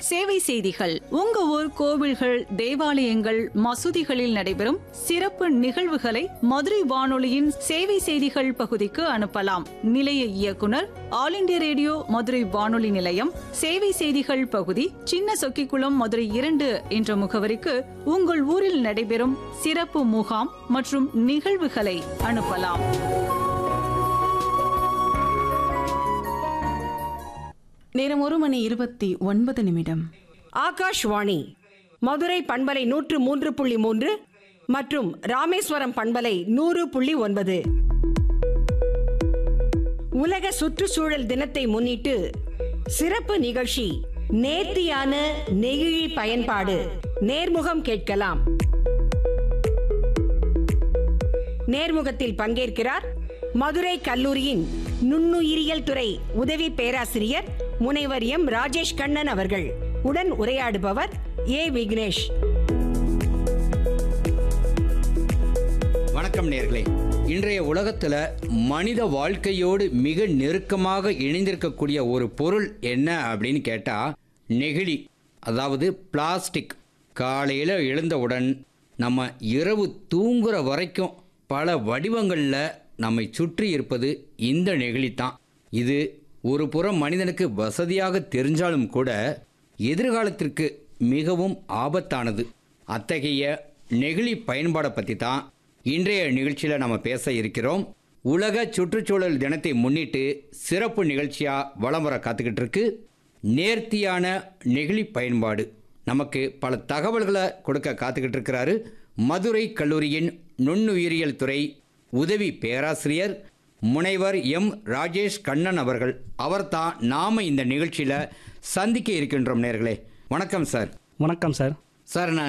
சேவை செய்திகள் உங்க ஊர் கோவில்கள் தேவாலயங்கள் மசூதிகளில் நடைபெறும் சிறப்பு நிகழ்வுகளை மதுரை வானொலியின் சேவை செய்திகள் பகுதிக்கு அனுப்பலாம் நிலைய இயக்குனர் ஆல் இண்டியா ரேடியோ மதுரை வானொலி நிலையம் சேவை செய்திகள் பகுதி சின்ன சொக்கிக்குளம் மதுரை இரண்டு என்ற முகவரிக்கு உங்கள் ஊரில் நடைபெறும் சிறப்பு முகாம் மற்றும் நிகழ்வுகளை அனுப்பலாம் நேரம் ஒரு மணி இருபத்தி ஒன்பது நிமிடம் ஆகாஷ்வாணி மதுரை பண்பலை நூற்று மூன்று புள்ளி மூன்று மற்றும் ராமேஸ்வரம் பண்பலை நூறு புள்ளி ஒன்பது உலக சுற்றுச்சூழல் தினத்தை முன்னிட்டு சிறப்பு நிகழ்ச்சி நேர்த்தியான நெகிழி பயன்பாடு நேர்முகம் கேட்கலாம் நேர்முகத்தில் பங்கேற்கிறார் மதுரை கல்லூரியின் நுண்ணுயிரியல் துறை உதவி பேராசிரியர் முனைவர் எம் ராஜேஷ் கண்ணன் அவர்கள் உடன் உரையாடுபவர் ஏ விக்னேஷ் வணக்கம் நேர்களே இன்றைய உலகத்துல மனித வாழ்க்கையோடு மிக நெருக்கமாக இணைந்திருக்கக்கூடிய ஒரு பொருள் என்ன அப்படின்னு கேட்டா நெகிழி அதாவது பிளாஸ்டிக் காலையில் எழுந்தவுடன் நம்ம இரவு தூங்குற வரைக்கும் பல வடிவங்களில் நம்மை சுற்றி இருப்பது இந்த நெகிழி தான் இது ஒரு புறம் மனிதனுக்கு வசதியாக தெரிஞ்சாலும் கூட எதிர்காலத்திற்கு மிகவும் ஆபத்தானது அத்தகைய நெகிழி பயன்பாடை பற்றி தான் இன்றைய நிகழ்ச்சியில் நம்ம பேச இருக்கிறோம் உலக சுற்றுச்சூழல் தினத்தை முன்னிட்டு சிறப்பு நிகழ்ச்சியாக வலம் வர காத்துக்கிட்டு இருக்கு நேர்த்தியான நெகிழி பயன்பாடு நமக்கு பல தகவல்களை கொடுக்க காத்துக்கிட்டு இருக்கிறாரு மதுரை கல்லூரியின் நுண்ணுயிரியல் துறை உதவி பேராசிரியர் முனைவர் எம் ராஜேஷ் கண்ணன் அவர்கள் அவர்தான் நாம இந்த நிகழ்ச்சியில் சந்திக்க இருக்கின்றோம் நேர்களே வணக்கம் சார் வணக்கம் சார் சார் நான்